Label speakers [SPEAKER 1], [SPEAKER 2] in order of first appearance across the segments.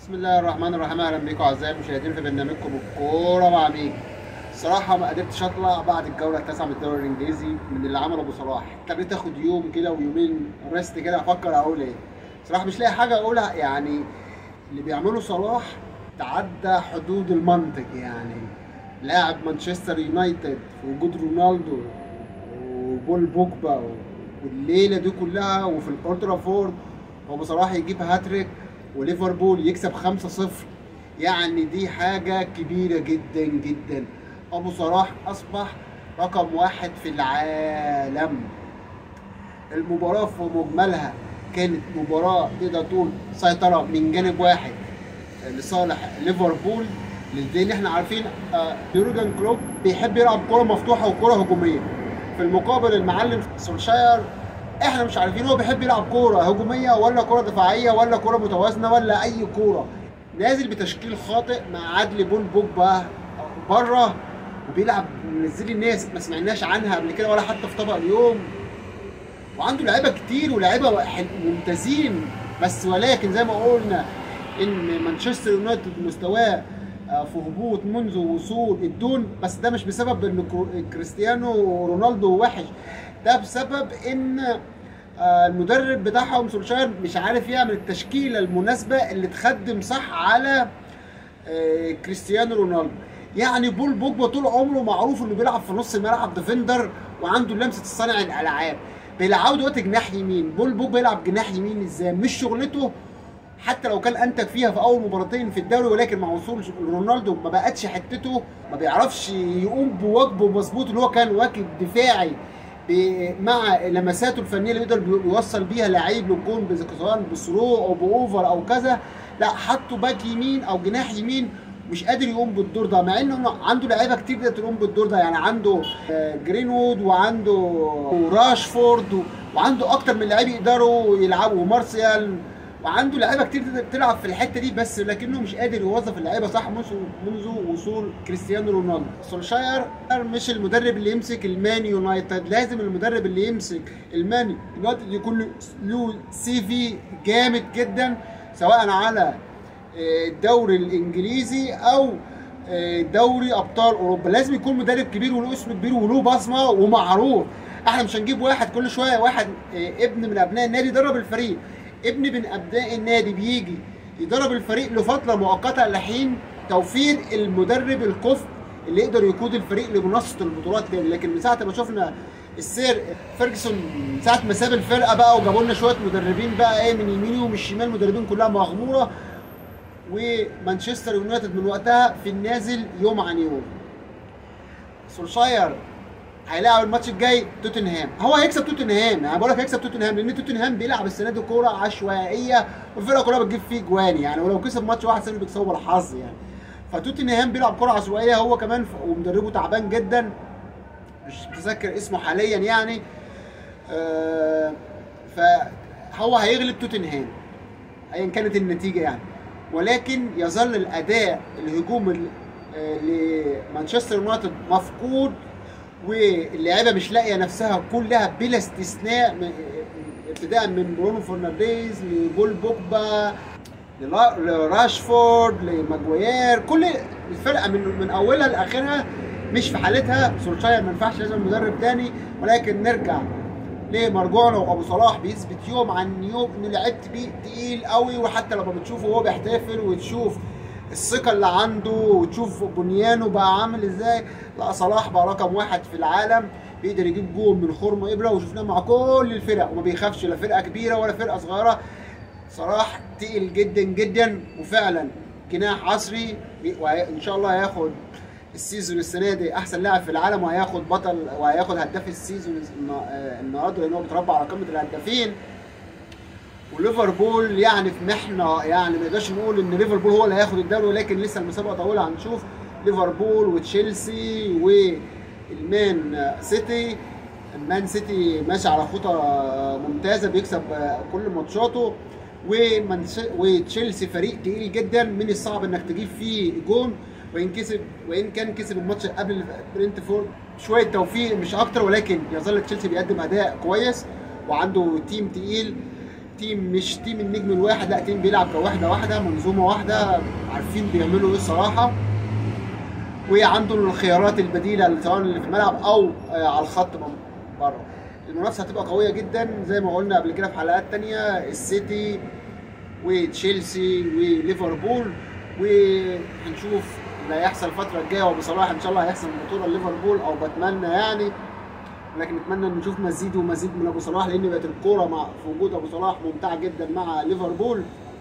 [SPEAKER 1] بسم الله الرحمن الرحيم اهلا بيكم اعزائي المشاهدين في برنامجكم الكوره مع ميك الصراحه ما قدرتش اطلع بعد الجوله التاسعه من الدوري الانجليزي من اللي عمله ابو صلاح اضطريت اخد يوم كده ويومين ريست كده افكر اقول ايه صراحه مش لاقي حاجه اقولها يعني اللي بيعمله صلاح تعدى حدود المنطق يعني لاعب مانشستر يونايتد في وجود رونالدو وبول بوجبا والليله دي كلها وفي الاولترا فورد وابو صلاح يجيب هاتريك وليفربول يكسب 5-0 يعني دي حاجة كبيرة جدا جدا أبو صلاح أصبح رقم واحد في العالم المباراة في مجملها كانت مباراة تقدر تقول سيطرة من جانب واحد لصالح ليفربول لان احنا عارفين آه، يورجن كلوب بيحب يلعب كرة مفتوحة وكرة هجومية في المقابل المعلم سولشاير احنا مش عارفين هو بيحب يلعب كوره هجوميه ولا كوره دفاعيه ولا كوره متوازنه ولا اي كوره نازل بتشكيل خاطئ مع عدل بول بوجبا بره وبيلعب منزل الناس ما سمعناش عنها قبل كده ولا حتى في طبق اليوم وعنده لعيبه كتير ولاعيبه حل- ممتازين بس ولكن زي ما قلنا ان مانشستر يونايتد مستواه آه، في هبوط منذ وصول الدون بس ده مش بسبب ان كرو- كريستيانو رونالدو وحش ده بسبب ان آه، المدرب بتاعهم سولشاير مش عارف يعمل التشكيله المناسبه اللي تخدم صح على آه، كريستيانو رونالدو يعني بول بوجبا طول عمره معروف انه بيلعب في نص الملعب ديفندر وعنده لمسه صانع الالعاب بيلعبوا دلوقتي جناح يمين بول بوجبا يلعب جناح يمين ازاي مش شغلته حتى لو كان انتج فيها في اول مباراتين في الدوري ولكن مع وصول رونالدو ما بقتش حتته ما بيعرفش يقوم بواجبه مظبوط اللي هو كان واجب دفاعي ب- مع لمساته الفنيه اللي يقدر بي- يوصل بيها لعيب للجون بز- سواء بثرو او باوفر او كذا لا حطه باك يمين او جناح يمين مش قادر يقوم بالدور ده مع انه عنده لعيبه كتير تقدر تقوم بالدور ده يعني عنده آه، جرينوود وعنده راشفورد و- وعنده اكتر من لعيب يقدروا يلعبوا ومارسيال وعنده لعيبه كتير تقدر تلعب في الحته دي بس لكنه مش قادر يوظف اللعيبه صح منذ منذ وصول كريستيانو رونالدو سولشاير مش المدرب اللي يمسك المان يونايتد لازم المدرب اللي يمسك المان يونايتد يكون له- له سي في جامد جدا سواء على آه، الدوري الانجليزي او آه، دوري ابطال اوروبا لازم يكون مدرب كبير وله اسم كبير وله بصمه ومعروف احنا مش هنجيب واحد كل شويه واحد آه، ابن من ابناء النادي يدرب الفريق ابن من ابناء النادي بيجي يدرب الفريق لفتره مؤقته لحين توفير المدرب الكفء اللي يقدر يقود الفريق لمنصه البطولات تاني لكن من ساعه ما شفنا السير فيرجسون من ساعه ما ساب الفرقه بقى وجابوا لنا شويه مدربين بقى ايه من يمين ومن الشمال مدربين كلها مغموره ومانشستر يونايتد من وقتها في النازل يوم عن يوم سولشاير هيلاعب الماتش الجاي توتنهام هو هيكسب توتنهام يعني بقول لك هيكسب توتنهام لان توتنهام بيلعب السنه دي كوره عشوائيه والفرقه كلها بتجيب فيه جوان يعني ولو كسب ماتش واحد سنه بيكسبوا بالحظ يعني فتوتنهام بيلعب كوره عشوائيه هو كمان ف- ومدربه تعبان جدا مش متذكر اسمه حاليا يعني آه فهو هيغلب توتنهام ايا كانت النتيجه يعني ولكن يظل الاداء الهجوم ال- آه، لمانشستر يونايتد مفقود واللعيبه مش لاقيه نفسها كلها بلا استثناء م- ابتداء من برونو فرنانديز لبول بوجبا للا- لراشفورد لماجواير كل الفرقه من من اولها لاخرها مش في حالتها سولشاير ما ينفعش لازم مدرب تاني ولكن نرجع لمرجوعنا وابو صلاح بيثبت يوم عن يوم انه لعبت بيه تقيل قوي وحتى لما بتشوفه وهو بيحتفل وتشوف الثقه اللي عنده وتشوف بنيانه بقى عامل ازاي لا صلاح بقى رقم واحد في العالم بيقدر يجيب جول من خرم ابره وشفناه مع كل الفرق وما بيخافش لا فرقه كبيره ولا فرقه صغيره صلاح تقيل جدا جدا وفعلا جناح عصري وان شاء الله هياخد السيزون السنه دي احسن لاعب في العالم وهياخد بطل وهياخد هداف السيزون النا- آه، النهارده لان هو بيتربى على قمه الهدافين وليفربول يعني في محنه يعني ما نقدرش نقول ان ليفربول هو اللي هياخد الدوري ولكن لسه المسابقه طويله هنشوف ليفربول وتشيلسي والمان سيتي المان سيتي ماشي على خطى ممتازه بيكسب كل ماتشاته ومنس- وتشيلسي فريق تقيل جدا من الصعب انك تجيب فيه جون وان كسب وان كان كسب الماتش قبل برينتفورد شويه توفيق مش اكتر ولكن يظل تشيلسي بيقدم اداء كويس وعنده تيم تقيل تيم مش تيم النجم الواحد لا تيم بيلعب كوحده واحده منظومه واحده عارفين بيعملوا ايه الصراحه وعنده الخيارات البديله سواء اللي في الملعب او آه، على الخط من بره المنافسه هتبقى قويه جدا زي ما قلنا قبل كده في حلقات تانية السيتي وتشيلسي وليفربول وهنشوف اللي هيحصل الفتره الجايه وابو صلاح ان شاء الله هيحسم البطوله لليفربول او بتمنى يعني لكن نتمنى ان نشوف مزيد ومزيد من ابو صلاح لان بقت الكوره مع في وجود ابو صلاح ممتعه جدا مع ليفربول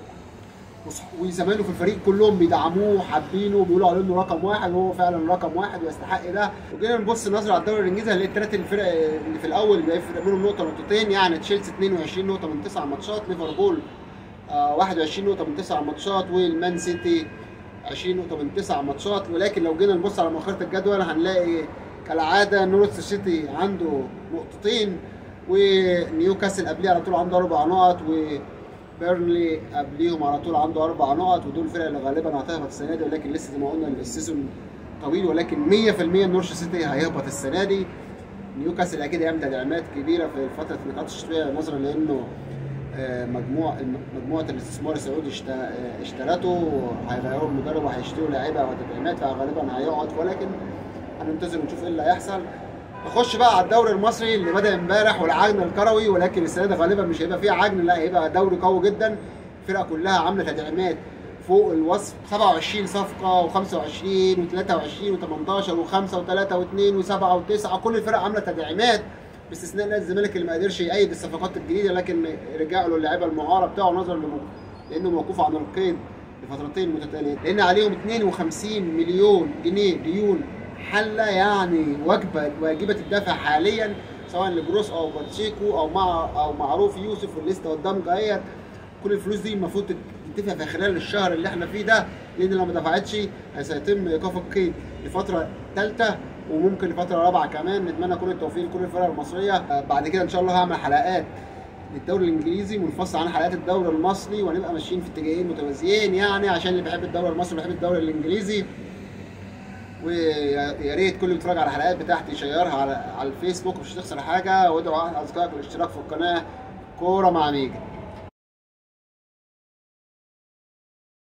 [SPEAKER 1] وص- وزمايله في الفريق كلهم بيدعموه حابينه بيقولوا عليه انه رقم واحد وهو فعلا رقم واحد ويستحق ده وجينا نبص نظره على الدوري الانجليزي هنلاقي الثلاث الفرق اللي في الاول بيفرق منهم نقطه نقطتين يعني تشيلسي 22 نقطه من 9 ماتشات ليفربول آه، 21 نقطه من 9 ماتشات والمان سيتي 20 نقطه من 9 ماتشات ولكن لو جينا نبص على مؤخره الجدول هنلاقي كالعاده نورث سيتي عنده نقطتين ونيوكاسل قبليه على طول عنده اربع نقط وبيرنلي قبليهم على طول عنده اربع نقط ودول الفرق اللي غالبا هتهبط السنه دي ولكن لسه زي ما قلنا السيزون طويل ولكن 100% نورث سيتي هيهبط السنه دي نيوكاسل اكيد هيعمل تدعيمات كبيره في فتره النقاط الشتويه نظرا لانه آه، مجموع مجموعه الاستثمار السعودي اشت- آه، اشترته هيغيروا المدرب وهيشتروا لعيبه وتدعيمات فغالبا هيقعد ولكن هننتظر ونشوف ايه اللي هيحصل نخش بقى على الدوري المصري اللي بدا امبارح والعجن الكروي ولكن السنه دي غالبا مش هيبقى فيه عجن لا هيبقى دوري قوي جدا الفرق كلها عامله تدعيمات فوق الوصف 27 صفقه و25 و23 و18 و5 و3 و2 و7 و9 كل الفرق عامله تدعيمات باستثناء نادي الزمالك اللي ما قدرش يأيد الصفقات الجديده لكن رجع له اللعيبه المعاره بتاعه نظرا لم- لانه موقوف عن القيد لفترتين متتاليه لان عليهم 52 مليون جنيه ديون حله يعني وجبه واجبه الدفع حاليا سواء لجروس او باتشيكو او مع او معروف يوسف والليسته قدام جايات كل الفلوس دي المفروض تدفع في خلال الشهر اللي احنا فيه ده لان لو ما دفعتش سيتم ايقاف القيد لفتره ثالثه وممكن لفتره رابعه كمان نتمنى كل التوفيق لكل الفرق المصريه آه، بعد كده ان شاء الله هعمل حلقات للدوري الانجليزي منفصل عن حلقات الدوري المصري وهنبقى ماشيين في اتجاهين متوازيين يعني عشان اللي بيحب الدوري المصري وبيحب الدوري الانجليزي ويا ريت كل اللي بيتفرج على الحلقات بتاعتي يشيرها على على الفيسبوك مش هتخسر حاجه وادعوا اصدقائك للاشتراك في القناه كوره مع ميجا